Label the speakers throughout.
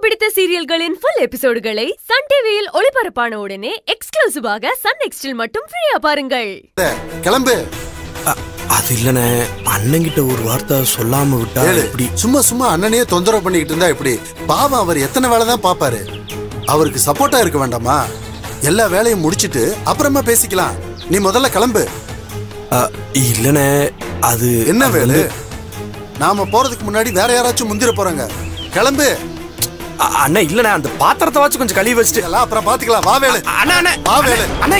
Speaker 1: பிடித்த சீரியல்களின் full எபிசோடுகளை Sun டிவியில் ஒளிபரப்பான உடனே எக்ஸ்க்ளூசிவாக சன் நெக்ஸ்டில் மட்டும் ஃப்ரீயா பாருங்கள்
Speaker 2: கிளம்பு
Speaker 3: அ- அது இல்லனே அண்ணங்கிட்ட ஒரு வார்த்தை சொல்லாம விட்டா
Speaker 2: ஏழு
Speaker 3: எப்படி
Speaker 2: சும்மா சும்மா அண்ணனையே தொந்தரவு பண்ணிக்கிட்டு இருந்தா எப்படி பாவம் அவர் எத்தனை வேலை தான் பாப்பாரு அவருக்கு சப்போர்ட்டா இருக்க வேண்டாமா எல்லா வேலையும் முடிச்சிட்டு அப்புறமா பேசிக்கலாம் நீ முதல்ல கிளம்பு
Speaker 3: அ, இல்லனே அது
Speaker 2: என்ன
Speaker 3: அது
Speaker 2: வேலை
Speaker 3: வந்து-
Speaker 2: நாம போறதுக்கு முன்னாடி வேற யாராச்சும் முந்திர போறாங்க கிளம்பு
Speaker 3: அ- அண்ணா இல்லனே அந்த பாத்திரத்தை வச்சு கொஞ்சம் கழுவி வச்சுட்டு
Speaker 2: எல்லாம் அப்புறம் பாத்துக்கலாம் வா வேலு
Speaker 3: அண்ணா அண்ணா
Speaker 2: வா வேலு
Speaker 3: அண்ணா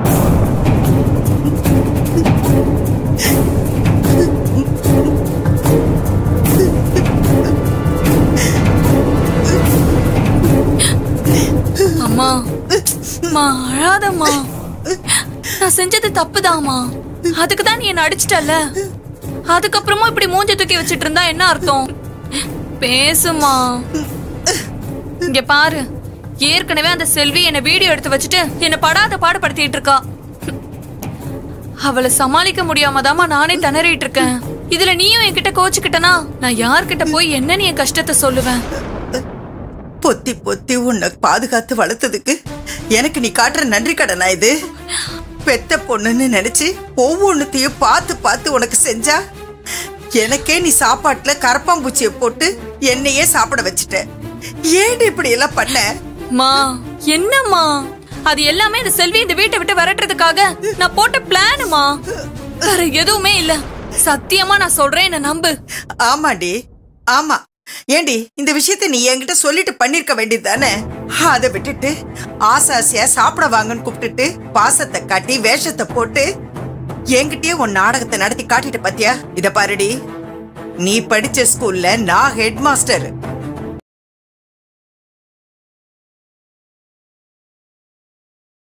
Speaker 4: அம்மா அம்மா அழாதம்மா நான் செஞ்சது தப்புதாம்மா அதுக்கு தான் நீ என்ன அடிச்சிட்டல அதுக்கப்புறமா இப்படி மூஞ்ச தூக்கி வச்சிட்டு இருந்தா என்ன அர்த்தம் பேசுமா இங்க பாரு ஏற்கனவே அந்த செல்வி என்ன வீடியோ எடுத்து வச்சுட்டு என்ன படாத பாடுபடுத்திட்டு இருக்கா அவளை சமாளிக்க முடியாம தாமா நானே திணறிட்டு இருக்கேன் இதுல நீயும் என்கிட்ட கோச்சுக்கிட்டனா நான் யார்கிட்ட போய் என்னன்னு என் கஷ்டத்தை சொல்லுவேன்
Speaker 5: பொத்தி பொத்தி உன்னை பாதுகாத்து வளர்த்ததுக்கு எனக்கு நீ காட்டுற நன்றி கடனா இது பெத்த பொண்ணுன்னு நினைச்சு ஒவ்வொன்னுத்தையும் பார்த்து பார்த்து உனக்கு செஞ்சா எனக்கே நீ சாப்பாட்டுல கரப்பாம்பூச்சிய போட்டு என்னையே சாப்பிட வச்சுட்ட ஏன் இப்படி எல்லாம் பண்ண
Speaker 4: மா என்னம்மா அது எல்லாமே இந்த செல்வி இந்த வீட்டை விட்டு விரட்டுறதுக்காக நான் போட்ட பிளானுமா வேற எதுவுமே இல்ல சத்தியமா நான் சொல்றேன் என்ன நம்பு
Speaker 5: ஆமாடி ஆமா ஏண்டி இந்த விஷயத்த நீ என்கிட்ட சொல்லிட்டு பண்ணிருக்க வேண்டியது தானே அதை விட்டுட்டு ஆசாசியா சாப்பிட வாங்கன்னு கூப்பிட்டுட்டு பாசத்தை காட்டி வேஷத்தை போட்டு என்கிட்டயே உன் நாடகத்தை நடத்தி காட்டிட்டு பாத்தியா இத பாருடி நீ படிச்ச ஸ்கூல்ல நான் ஹெட் மாஸ்டர்